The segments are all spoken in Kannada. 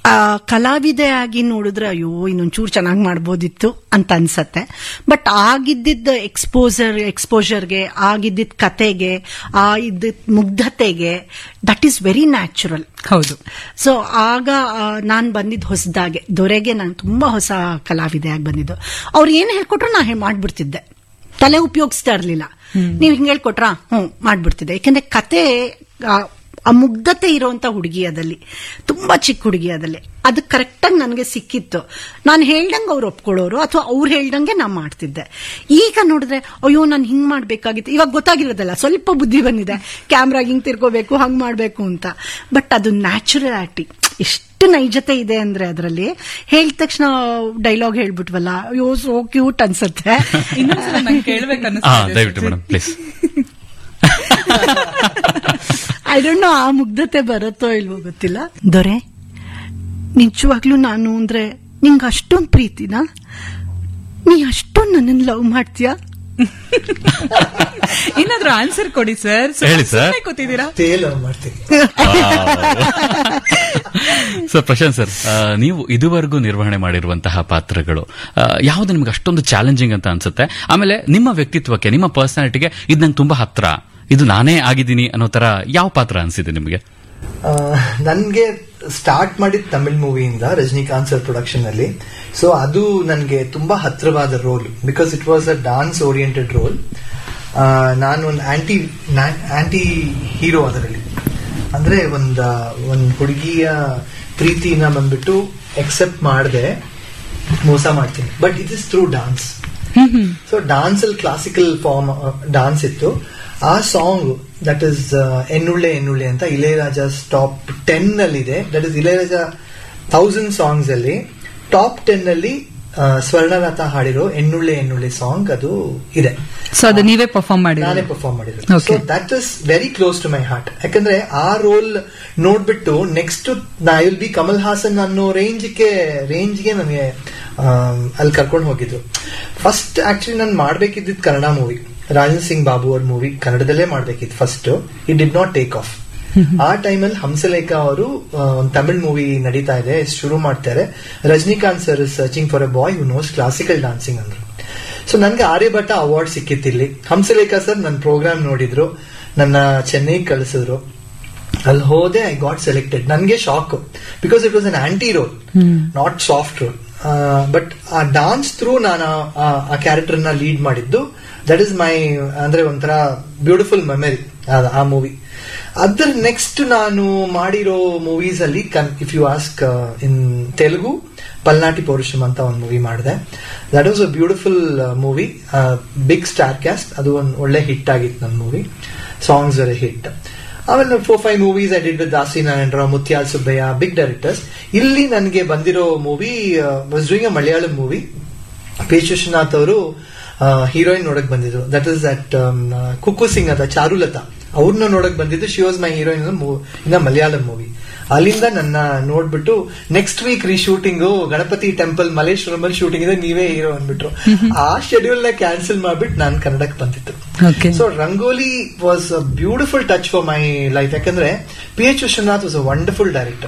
ಆ, ಕಲಾವಿದೆಯಾಗಿ ನೋಡಿದ್ರೆ ಅಯ್ಯೋ ಇನ್ನೊಂಚೂರು ಚೆನ್ನಾಗಿ ಮಾಡ್ಬೋದಿತ್ತು ಅಂತ ಅನ್ಸತ್ತೆ ಬಟ್ ಆಗಿದ್ದಿದ್ದ ಎಕ್ಸ್ಪೋಸರ್ ಎಕ್ಸ್ಪೋಜರ್ಗೆ ಆಗಿದ್ದಿದ್ದ ಕತೆಗೆ ಆ ಇದ್ದಿದ್ದ ಮುಗ್ಧತೆಗೆ ದಟ್ ಈಸ್ ವೆರಿ ನ್ಯಾಚುರಲ್ ಹೌದು ಸೊ ಆಗ ನಾನು ಬಂದಿದ್ದು ಹೊಸದಾಗೆ ದೊರೆಗೆ ನಾನು ತುಂಬಾ ಹೊಸ ಕಲಾವಿದೆಯಾಗಿ ಬಂದಿದ್ದು ಅವ್ರು ಏನು ಹೇಳ್ಕೊಟ್ರು ನಾ ಹೇ- ಮಾಡ್ಬಿಡ್ತಿದ್ದೆ ತಲೆ ಉಪಯೋಗಿಸ್ತಾ ಇರ್ಲಿಲ್ಲ ನೀವು ಹಿಂಗೆ ಹೇಳ್ಕೊಟ್ರಾ ಹ್ಞೂ ಮಾಡ್ಬಿಡ್ತಿದ್ದೆ ಯಾಕೆಂದ್ರೆ ಕತೆ ಆ, ಆ ಮುಗ್ಧತೆ ಇರುವಂತ ಹುಡುಗಿ ಅದಲ್ಲಿ ತುಂಬಾ ಚಿಕ್ಕ ಹುಡುಗಿ ಅದಲ್ಲಿ ಅದು ಕರೆಕ್ಟಾಗಿ ನನಗೆ ಸಿಕ್ಕಿತ್ತು ನಾನು ಹೇಳ್ದಂಗೆ ಅವ್ರು ಒಪ್ಕೊಳ್ಳೋರು ಅಥವಾ ಅವ್ರು ಹೇಳ್ದಂಗೆ ನಾ ಮಾಡ್ತಿದ್ದೆ ಈಗ ನೋಡಿದ್ರೆ ಅಯ್ಯೋ ನಾನು ಹಿಂಗ್ ಮಾಡ್ಬೇಕಾಗಿತ್ತು ಇವಾಗ ಗೊತ್ತಾಗಿರೋದಲ್ಲ ಸ್ವಲ್ಪ ಬುದ್ಧಿ ಬಂದಿದೆ ಕ್ಯಾಮ್ರಾ ಹಿಂಗ್ ತಿರ್ಕೋಬೇಕು ಹಂಗ್ ಮಾಡ್ಬೇಕು ಅಂತ ಬಟ್ ಅದು ನ್ಯಾಚುರಾಲಿಟಿ ಎಷ್ಟು ನೈಜತೆ ಇದೆ ಅಂದ್ರೆ ಅದರಲ್ಲಿ ಹೇಳಿದ ತಕ್ಷಣ ಡೈಲಾಗ್ ಹೇಳ್ಬಿಟ್ವಲ್ಲ ಅಯ್ಯೋ ಸೋ ಕ್ಯೂಟ್ ಅನ್ಸುತ್ತೆ ಇನ್ನೊಂದ್ಸಲ ನಂಗೆ ಹಾ ಕೇಳ್ಬೇಕನ್ನಿಸ್ತಿದೆ ದಯವಿಟ್ಟು ಸುಜಿತ್. Madam please I don't know ಆ ಮುಗ್ಧತೆ ಬರುತ್ತೋ ಇಲ್ವೋ ಗೊತ್ತಿಲ್ಲ ದೊರೆ ನಿಜವಾಗ್ಲೂ ನಾನು ಅಂದ್ರೆ ನಿಂಗೆ ಅಷ್ಟೊಂದು ಪ್ರೀತಿನಾ ನೀ ಅಷ್ಟೊಂದು ನನ್ನನ್ನು ಲವ್ ಮಾಡ್ತೀಯಾ ಏನಾದ್ರೂ ಆನ್ಸರ್ ಕೊಡಿ ಸರ್ ಹೇಳಿ sir. ಕೂತಿದ್ದೀರಾ ತೇಲವ್ ಮಾಡ್ತೀನಿ ಸರ್ ಪ್ರಶಾಂತ್ ಸರ್ ಆ, ನೀವು ಇದುವರೆಗೂ ನಿರ್ವಹಣೆ ಮಾಡಿರುವಂತಹ ಪಾತ್ರಗಳು ಆ, ಯಾವ್ದು ನಿಮ್ಗೆ ಅಷ್ಟೊಂದು ಚಾಲೆಂಜಿಂಗ್ ಅಂತ ಅನ್ಸುತ್ತೆ ಆಮೇಲೆ ನಿಮ್ಮ ವ್ಯಕ್ತಿತ್ವಕ್ಕೆ ನಿಮ್ಮ ಪರ್ಸನಾಲಿಟಿಗೆ ಇದು ನಂಗೆ ತುಂಬಾ ಹತ್ರ ಇದು ನಾನೇ ಆಗಿದ್ದೀನಿ ಅನ್ನೋ ತರ ಯಾವ ಪಾತ್ರ ಅನ್ಸಿದೆ ನಿಮಗೆ ಆ, ನನ್ಗೆ ಸ್ಟಾರ್ಟ್ ಮಾಡಿದ ತಮಿಳ್ ಮೂವಿಯಿಂದ ರಜನಿಕಾಂತ್ ಸರ್ ಪ್ರೊಡಕ್ಷನ್ ಅಲ್ಲಿ ಸೊ ಅದು ನನಗೆ ತುಂಬಾ ಹತ್ರವಾದ role because it was a dance oriented role ನಾನು ಒಂದು ಆಂಟಿ ಆಂಟಿ ಹೀರೋ ಅದರಲ್ಲಿ ಅಂದ್ರೆ ಒಂದ ಒಂದ್ ಹುಡುಗಿಯ ಪ್ರೀತಿನ ಬಂದ್ಬಿಟ್ಟು ಎಕ್ಸೆಪ್ಟ್ ಮಾಡದೆ ಮೋಸ ಮಾಡ್ತೀನಿ but it is through dance so dance ಅಲ್ಲಿ ಕ್ಲಾಸಿಕಲ್ ಫಾರ್ಮ್ ಡಾನ್ಸ್ ಇತ್ತು ಆ song that is Ennulle Ennulle ಅಂತ ಇಳೆಯರಾಜ ಟಾಪ್ ಟೆನ್ ಅಲ್ಲಿ ಇದೆ that is Ilaiyaraaja thousand songs ಅಲ್ಲಿ ಟಾಪ್ ಟೆನ್ ಅಲ್ಲಿ ಆ, ಸ್ವರ್ಣಲತ ಹಾಡಿರೋ ಎನ್ನುಳ್ಳೆ ಎನ್ನುಳ್ಳೆ ಸಾಂಗ್ ಅದು ಇದೆ ಸೊ ಅದು ನೀವೇ ಪರ್ಫಾರ್ಮ್ ಮಾಡಿ ನಾನೇ ಪರ್ಫಾರ್ಮ್ ಮಾಡಿರೋದು Okay. So that is very close to my heart ಯಾಕಂದ್ರೆ ಆ ರೋಲ್ ನೋಡ್ಬಿಟ್ಟು next I will be Kamal Haasan ಅನ್ನೋ ರೇಂಜ್ಗೆ ರೇಂಜ್ಗೆ ನನಗೆ ಅಲ್ಲಿ ಕರ್ಕೊಂಡು ಹೋಗಿದ್ರು ಫಸ್ಟ್ ಆಕ್ಚುಲಿ ನಾನು ಮಾಡ್ಬೇಕಿದ್ದಿದ್ದು ಕನ್ನಡ ಮೂವಿ ರಾಜನ್ ಸಿಂಗ್ ಬಾಬು ಅವ್ರ ಮೂವಿ ಕನ್ನಡದಲ್ಲೇ ಮಾಡ್ಬೇಕಿತ್ತು first it did not take off ಆ ಟೈಮಲ್ಲಿ ಹಂಸಲೇಖ ಅವರು ಒಂದು ತಮಿಳ್ ಮೂವಿ ನಡೀತಾ ಇದೆ ಶುರು ಮಾಡ್ತಾರೆ Rajinikanth sir searching for a boy who knows classical dancing ಅಂದ್ರು ಸೊ ನನ್ಗೆ ಆರ್ಯಭಟ್ಟ ಅವಾರ್ಡ್ ಸಿಕ್ಕಿತ್ತಿಲ್ಲಿ ಹಂಸಲೇಖ ಸರ್ ನನ್ನ ಪ್ರೋಗ್ರಾಮ್ ನೋಡಿದ್ರು ನನ್ನ ಚೆನ್ನೈಗೆ ಕಳಿಸಿದ್ರು ಅಲ್ಲಿ ಹೋದೆ ಐ ಗಾಟ್ ಸೆಲೆಕ್ಟೆಡ್ ನನ್ಗೆ shock because it was an anti role not soft role but ಆ ಡಾನ್ಸ್ ಥ್ರೂ ನಾನು ಆ- ಆ ಕ್ಯಾರೆಕ್ಟರ್ ನ ಲೀಡ್ ಮಾಡಿದ್ದು ದಟ್ ಇಸ್ ಮೈ ಅಂದ್ರೆ ಒಂಥರ ಬ್ಯೂಟಿಫುಲ್ ಮೆಮರಿ ಆ ಮೂವಿ ಅದರ ನೆಕ್ಸ್ಟ್ ನಾನು ಮಾಡಿರೋ ಮೂವೀಸ್ ಅಲ್ಲಿ if you ask in Telugu Palnati Paurusham ಅಂತ ಒಂದು ಮೂವಿ ಮಾಡಿದೆ that was a beautiful movie big star cast ಅದು ಒಂದು ಒಳ್ಳೆ ಹಿಟ್ ಆಗಿತ್ತು ನನ್ನ ಮೂವಿ ಸಾಂಗ್ಸ್ ವೆರಿ ಹಿಟ್ ಆಮೇಲೆ four five movies I did with Dasari Narayana Rao Muthyala Subbaiah big directors ಇಲ್ಲಿ ನನಗೆ ಬಂದಿರೋ movie was doing a Malayalam movie P Vishwanath ಅವರು ಹೀರೋಯಿನ್ ನೋಡಕ್ ಬಂದಿದ್ರು that is that Kukku Singh ಅಂತ ಚಾರುಲತಾ ಅವ್ರನ್ನ ನೋಡಕ್ ಬಂದಿದ್ದು she was my heroine in Malayalam movie ಅಲ್ಲಿಂದ ನನ್ನ ನೋಡ್ಬಿಟ್ಟು next week reshooting Ganapathi temple Malleshwaram ಅಲ್ಲಿ ಶೂಟಿಂಗ್ ಇದೆ ನೀವೇ ಹೀರೋ ಅಂದ್ಬಿಟ್ರು ಆ ಶೆಡ್ಯೂಲ್ ನ ಕ್ಯಾನ್ಸಲ್ ಮಾಡ್ಬಿಟ್ಟು ನಾನು ಕನ್ನಡಕ್ಕೆ ಬಂದಿತ್ತು Okay. So Rangoli was a beautiful touch for my life ಯಾಕಂದ್ರೆ P H Vishwanath was a wonderful director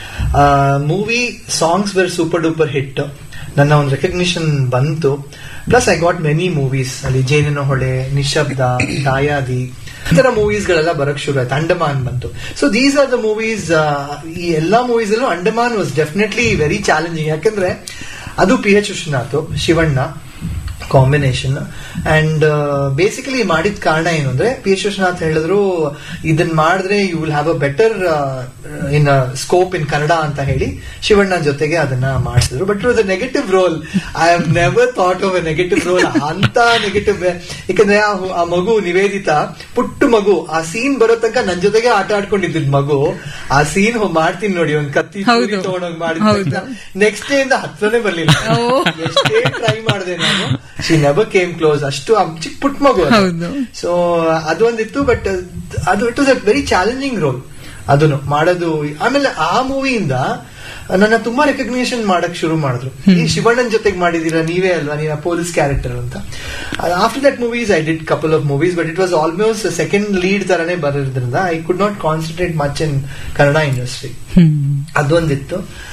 movie songs were super duper hit ನನ್ನ ಒಂದು ರೆಕಗ್ನಿಷನ್ ಬಂತು plus I got many movies ಅಲ್ಲಿ ಜೇನಿನ ಹೊಳೆ ನಿಶಬ್ದ ದಾಯಾದಿ ಈ ತರ ಮೂವೀಸ್ ಗಳೆಲ್ಲ ಬರಕ್ ಶುರು ಆಯ್ತು ಅಂಡಮಾನ್ ಬಂತು so these are the movies ಈ ಎಲ್ಲಾ ಮೂವೀಸ್ ಅಲ್ಲೂ Andaman was definitely very challenging ಯಾಕಂದ್ರೆ ಅದು P H Vishwanath Shivanna combination and basically ಮಾಡಿದ ಕಾರಣ ಏನು ಅಂದ್ರೆ ಪಿ ಎಚ್ ವಿಶ್ವನಾಥ್ ಹೇಳಿದ್ರು ಇದನ್ನ ಮಾಡಿದ್ರೆ you will have a better in scope in Kannada ಅಂತ ಹೇಳಿ ಶಿವಣ್ಣ ಜೊತೆಗೆ ಅದನ್ನ ಮಾಡಿಸಿದ್ರು but it negative role I have never thought of a negative role ಅಂತ ನೆಗೆಟಿವ್ ಯಾಕಂದ್ರೆ ಆ ಹು- ಆ ಮಗು ನಿವೇದಿತಾ ಪುಟ್ಟು ಮಗು ಆ ಸೀನ್ ಬರೋ ತನಕ ನನ್ ಜೊತೆಗೆ ಆಟ ಆಡ್ಕೊಂಡಿದ್ದ ಮಗು ಆ ಸೀನ್ ಮಾಡ್ತೀನಿ ನೋಡಿ ಒಂದ್ ಕತ್ತಿ ಹೌದು. ತಗೊಂಡೋಗಿ ಹೌದು. ಮಾಡಿದ ನೆಕ್ಸ್ಟ್ ಡೇ ಇಂದ ಹತ್ರನೇ ಬರ್ಲಿಲ್ಲ ಓ. ಎಷ್ಟೇ ಟ್ರೈ ಮಾಡಿದೆ ನಾನು ಶಿ ನೆವರ್ ಕೇಮ್ ಕ್ಲೋಸ್ ಅಷ್ಟು ಆ ಚಿಕ್ಕ ಪುಟ್ಟ ಮಗು ಹೌದು. ಸೊ ಅದೊಂದಿತ್ತು ಬಟ್ ಅದು it was a very challenging role ಅದನ್ನು ಮಾಡೋದು ಆಮೇಲೆ ಆ ಮೂವಿಯಿಂದ ನನ್ನ ತುಂಬಾ ರೆಕಗ್ನಿಷನ್ ಮಾಡಕ್ ಶುರು ಮಾಡಿದ್ರು ಈ ಶಿವಣ್ಣನ್ ಜೊತೆಗೆ ಮಾಡಿದೀರಾ ನೀವೇ ಅಲ್ವಾ ನೀನ ಪೊಲೀಸ್ ಕ್ಯಾರೆಕ್ಟರ್ ಅಂತ after that movies I did couple of movies but it was almost second lead ತರನೇ ಬರೋದ್ರಿಂದ I could not concentrate much in Kannada industry hmm ಅದೊಂದಿತ್ತು